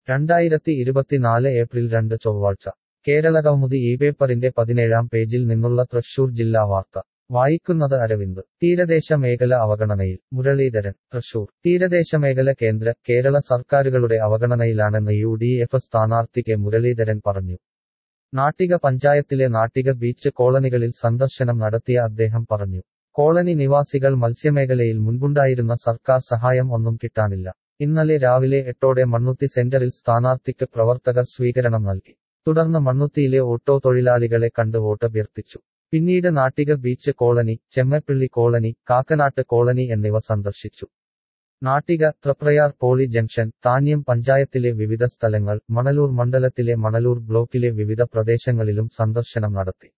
രണ്ടായിരത്തി ഇരുപത്തിനാല് ഏപ്രിൽ രണ്ട് ചൊവ്വാഴ്ച കേരളകൗമുദി ഈ പേപ്പറിന്റെ പതിനേഴാം പേജിൽ നിന്നുള്ള തൃശൂർ ജില്ലാ വാർത്ത വായിക്കുന്നത് അരവിന്ദ് തീരദേശ മേഖല അവഗണനയിൽ മുരളീധരൻ തൃശൂർ തീരദേശ മേഖല കേന്ദ്ര കേരള സർക്കാരുകളുടെ അവഗണനയിലാണെന്ന് യു ഡി എഫ് സ്ഥാനാർത്ഥി കെ മുരളീധരൻ പറഞ്ഞു നാട്ടിക പഞ്ചായത്തിലെ നാട്ടിക ബീച്ച് കോളനികളിൽ സന്ദർശനം നടത്തിയ അദ്ദേഹം പറഞ്ഞു കോളനി നിവാസികൾ മത്സ്യമേഖലയിൽ മുൻപുണ്ടായിരുന്ന സർക്കാർ സഹായം ഒന്നും കിട്ടാനില്ല ഇന്നലെ രാവിലെ എട്ടോടെ മണ്ണുത്തി സെന്ററിൽ സ്ഥാനാർത്ഥിക്ക് പ്രവർത്തകർ സ്വീകരണം നൽകി തുടർന്ന് മണ്ണുത്തിയിലെ ഓട്ടോ തൊഴിലാളികളെ കണ്ട് വോട്ടഭ്യർത്ഥിച്ചു പിന്നീട് Nattika beach colony Chemmappilly colony Kakkanat colony എന്നിവ സന്ദർശിച്ചു നാട്ടിക ത്രപ്രയാർ പോളി ജംഗ്ഷൻ താന്യം പഞ്ചായത്തിലെ വിവിധ സ്ഥലങ്ങൾ മണലൂർ മണ്ഡലത്തിലെ മണലൂർ ബ്ലോക്കിലെ വിവിധ പ്രദേശങ്ങളിലും സന്ദർശനം നടത്തി